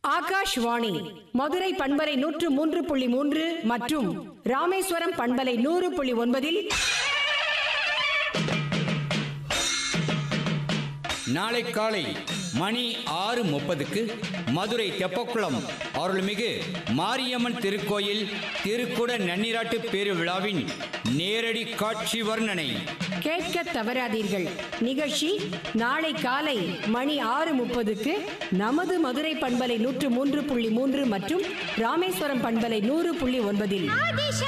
ஆகாஷ்வாணி மதுரை பண்பலை நூற்று மூன்று புள்ளி மூன்று மற்றும் ராமேஸ்வரம் பண்பலை நூறு புள்ளி ஒன்பதில் நாளை காலை மணி ஆறு முப்பதுக்கு மதுரை தெப்பக்குளம் அருள்மிகு மாரியம்மன் திருக்கோயில் திருக்குட நன்னிராட்டு பேருவிழாவின் நேரடி காட்சி வர்ணனை கேட்க தவறாதீர்கள் நிகழ்ச்சி நாளை காலை மணி ஆறு முப்பதுக்கு நமது மதுரை பண்பலை நூற்று மூன்று புள்ளி மூன்று மற்றும் ராமேஸ்வரம் பண்பலை நூறு புள்ளி ஒன்பதில்